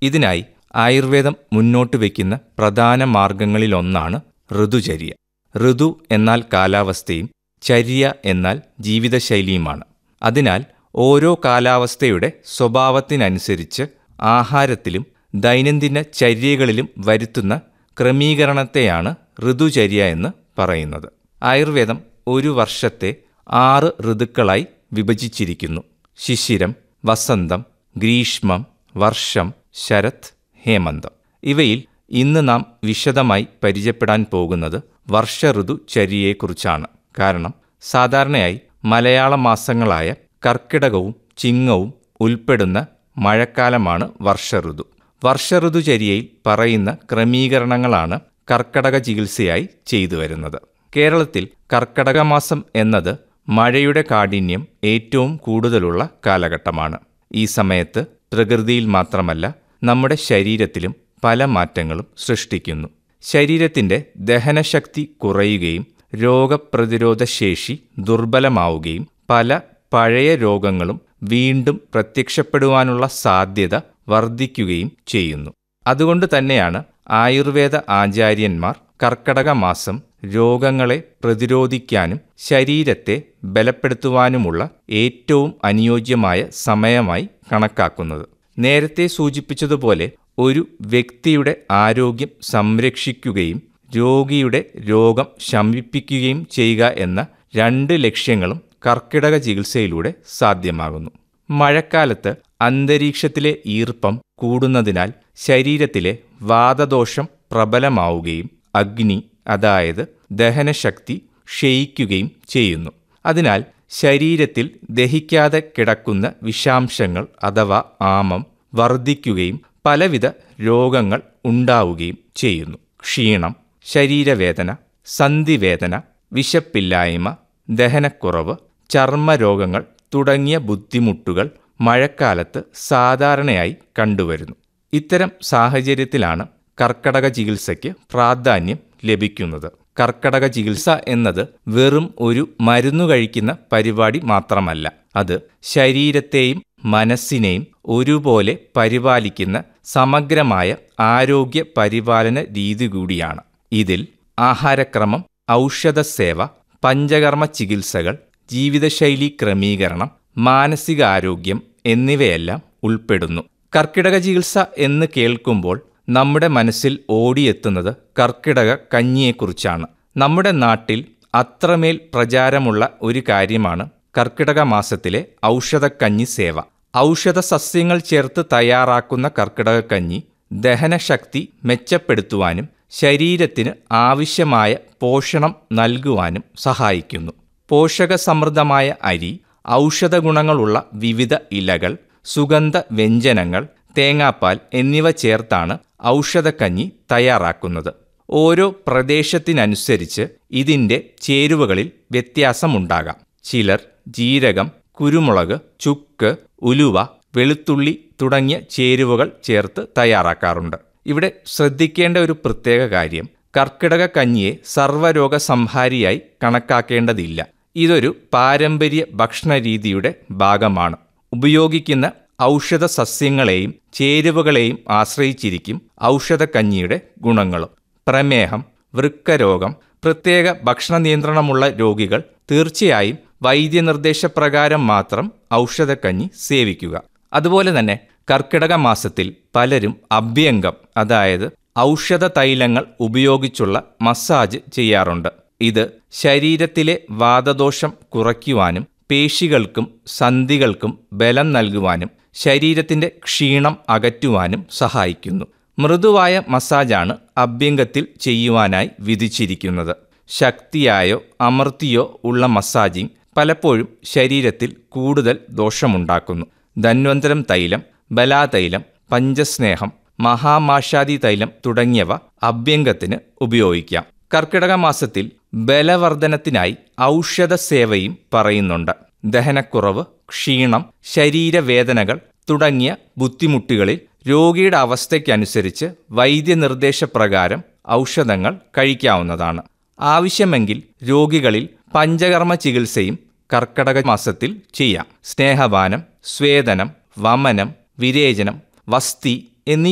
ഇതിനായി ആയുർവേദം മുന്നോട്ട് വയ്ക്കുന്ന പ്രധാന മാർഗങ്ങളിലൊന്നാണ് ഋതുചര്യ ഋതു എന്നാൽ കാലാവസ്ഥയും ചര്യ എന്നാൽ ജീവിതശൈലിയുമാണ് അതിനാൽ ഓരോ കാലാവസ്ഥയുടെ സ്വഭാവത്തിനനുസരിച്ച് ആഹാരത്തിലും ദൈനംദിന ചര്യകളിലും വരുത്തുന്ന ക്രമീകരണത്തെയാണ് ഋതുചര്യ എന്ന് പറയുന്നത് ആയുർവേദം ഒരു വർഷത്തെ ആറ് ഋതുക്കളായി വിഭജിച്ചിരിക്കുന്നു ശിശിരം വസന്തം ഗ്രീഷ്മം വർഷം ശരത് ഹേമന്തം ഇവയിൽ ഇന്ന് നാം വിശദമായി പരിചയപ്പെടാൻ പോകുന്നത് വർഷഋതു ചര്യയെക്കുറിച്ചാണ് കാരണം സാധാരണയായി മലയാള മാസങ്ങളായ കർക്കിടകവും ചിങ്ങവും ഉൾപ്പെടുന്ന മഴക്കാലമാണ് വർഷഋതു വർഷഋതുചര്യയിൽ പറയുന്ന ക്രമീകരണങ്ങളാണ് കർക്കടക ചികിത്സയായി ചെയ്തു വരുന്നത് കേരളത്തിൽ കർക്കടക മാസം എന്നത് മഴയുടെ കാഠിന്യം ഏറ്റവും കൂടുതലുള്ള കാലഘട്ടമാണ് ഈ സമയത്ത് പ്രകൃതിയിൽ മാത്രമല്ല നമ്മുടെ ശരീരത്തിലും പല മാറ്റങ്ങളും സൃഷ്ടിക്കുന്നു ശരീരത്തിൻ്റെ ദഹനശക്തി കുറയുകയും രോഗപ്രതിരോധ ശേഷി ദുർബലമാവുകയും പല പഴയ രോഗങ്ങളും വീണ്ടും പ്രത്യക്ഷപ്പെടുവാനുള്ള സാധ്യത വർദ്ധിക്കുകയും ചെയ്യുന്നു അതുകൊണ്ട് തന്നെയാണ് ആയുർവേദ ആചാര്യന്മാർ കർക്കടക മാസം രോഗങ്ങളെ പ്രതിരോധിക്കാനും ശരീരത്തെ ബലപ്പെടുത്തുവാനുമുള്ള ഏറ്റവും അനുയോജ്യമായ സമയമായി കണക്കാക്കുന്നത് നേരത്തെ സൂചിപ്പിച്ചതുപോലെ ഒരു വ്യക്തിയുടെ ആരോഗ്യം സംരക്ഷിക്കുകയും രോഗിയുടെ രോഗം ശമിപ്പിക്കുകയും ചെയ്യുക എന്ന രണ്ട് ലക്ഷ്യങ്ങളും കർക്കിടക ചികിത്സയിലൂടെ സാധ്യമാകുന്നു മഴക്കാലത്ത് അന്തരീക്ഷത്തിലെ ഈർപ്പം കൂടുന്നതിനാൽ ശരീരത്തിലെ വാതദോഷം പ്രബലമാവുകയും അഗ്നി അതായത് ദഹനശക്തി ക്ഷയിക്കുകയും ചെയ്യുന്നു അതിനാൽ ശരീരത്തിൽ ദഹിക്കാതെ കിടക്കുന്ന വിഷാംശങ്ങൾ അഥവാ ആമം വർദ്ധിക്കുകയും പലവിധ രോഗങ്ങൾ ഉണ്ടാവുകയും ചെയ്യുന്നു ക്ഷീണം ശരീരവേദന സന്ധിവേദന വിശപ്പില്ലായ്മ ദഹനക്കുറവ് ചർമ്മരോഗങ്ങൾ തുടങ്ങിയ ബുദ്ധിമുട്ടുകൾ മഴക്കാലത്ത് സാധാരണയായി കണ്ടുവരുന്നു ഇത്തരം സാഹചര്യത്തിലാണ് കർക്കടക ചികിത്സയ്ക്ക് പ്രാധാന്യം ലഭിക്കുന്നത് കർക്കടക ചികിത്സ എന്നത് വെറും ഒരു മരുന്നു കഴിക്കുന്ന പരിപാടി മാത്രമല്ല അത് ശരീരത്തെയും മനസ്സിനെയും ഒരുപോലെ പരിപാലിക്കുന്ന സമഗ്രമായ ആരോഗ്യ പരിപാലന രീതി കൂടിയാണ് ഇതിൽ ആഹാരക്രമം ഔഷധസേവ പഞ്ചകർമ്മ ചികിത്സകൾ ജീവിതശൈലി ക്രമീകരണം മാനസികാരോഗ്യം എന്നിവയെല്ലാം ഉൾപ്പെടുന്നു കർക്കിടക ചികിത്സ എന്ന് കേൾക്കുമ്പോൾ നമ്മുടെ മനസ്സിൽ ഓടിയെത്തുന്നത് കർക്കിടക കഞ്ഞിയെക്കുറിച്ചാണ് നമ്മുടെ നാട്ടിൽ അത്രമേൽ പ്രചാരമുള്ള ഒരു കാര്യമാണ് കർക്കിടക മാസത്തിലെ ഔഷധക്കഞ്ഞി സേവ ഔഷധ സസ്യങ്ങൾ ചേർത്ത് തയ്യാറാക്കുന്ന കർക്കിടക കഞ്ഞി ദഹനശക്തി മെച്ചപ്പെടുത്തുവാനും ശരീരത്തിന് ആവശ്യമായ പോഷണം നൽകുവാനും സഹായിക്കുന്നു പോഷകസമൃദ്ധമായ അരി ഔഷധ ഗുണങ്ങളുള്ള വിവിധ ഇലകൾ സുഗന്ധ വ്യഞ്ജനങ്ങൾ തേങ്ങാപ്പാൽ എന്നിവ ചേർത്താണ് ഔഷധക്കഞ്ഞി തയ്യാറാക്കുന്നത് ഓരോ പ്രദേശത്തിനനുസരിച്ച് ഇതിൻ്റെ ചേരുവകളിൽ വ്യത്യാസമുണ്ടാകാം ചിലർ ജീരകം കുരുമുളക് ചുക്ക് ഉലുവ വെളുത്തുള്ളി തുടങ്ങിയ ചേരുവകൾ ചേർത്ത് തയ്യാറാക്കാറുണ്ട് ഇവിടെ ശ്രദ്ധിക്കേണ്ട ഒരു പ്രത്യേക കാര്യം കർക്കിടക കഞ്ഞിയെ സർവ്വരോഗ സംഹാരിയായി കണക്കാക്കേണ്ടതില്ല ഇതൊരു പാരമ്പര്യ ഭക്ഷണരീതിയുടെ ഭാഗമാണ് ഉപയോഗിക്കുന്ന ഔഷധ സസ്യങ്ങളെയും ചേരുവകളെയും ആശ്രയിച്ചിരിക്കും ഔഷധക്കഞ്ഞിയുടെ ഗുണങ്ങളും പ്രമേഹം വൃക്കരോഗം പ്രത്യേക ഭക്ഷണ നിയന്ത്രണമുള്ള രോഗികൾ തീർച്ചയായും വൈദ്യനിർദ്ദേശപ്രകാരം മാത്രം ഔഷധക്കഞ്ഞി സേവിക്കുക അതുപോലെ തന്നെ കർക്കിടക മാസത്തിൽ പലരും അഭ്യംഗം അതായത് ഔഷധ തൈലങ്ങൾ ഉപയോഗിച്ചുള്ള മസാജ് ചെയ്യാറുണ്ട് ഇത് ശരീരത്തിലെ വാതദോഷം കുറയ്ക്കുവാനും പേശികൾക്കും സന്ധികൾക്കും ബലം നൽകുവാനും ശരീരത്തിന്റെ ക്ഷീണം അകറ്റുവാനും സഹായിക്കുന്നു മൃദുവായ മസാജാണ് അഭ്യംഗത്തിൽ ചെയ്യുവാനായി വിധിച്ചിരിക്കുന്നത് ശക്തിയായോ അമർത്തിയോ ഉള്ള മസാജിംഗ് പലപ്പോഴും ശരീരത്തിൽ കൂടുതൽ ദോഷമുണ്ടാക്കുന്നു ധന്വന്തരം തൈലം ബലാതൈലം പഞ്ചസ്നേഹം മഹാമാഷാദി തൈലം തുടങ്ങിയവ അഭ്യംഗത്തിന് ഉപയോഗിക്കാം കർക്കിടക മാസത്തിൽ ബലവർദ്ധനത്തിനായി ഔഷധ സേവയും പറയുന്നുണ്ട് ദഹനക്കുറവ് ക്ഷീണം ശരീരവേദനകൾ തുടങ്ങിയ ബുദ്ധിമുട്ടുകളിൽ രോഗിയുടെ അവസ്ഥയ്ക്കനുസരിച്ച് വൈദ്യനിർദ്ദേശപ്രകാരം ഔഷധങ്ങൾ കഴിക്കാവുന്നതാണ് ആവശ്യമെങ്കിൽ രോഗികളിൽ പഞ്ചകർമ്മ ചികിത്സയും കർക്കടക മാസത്തിൽ ചെയ്യാം സ്നേഹപാനം സ്വേദനം വമനം വിരേചനം വസ്തി എന്നീ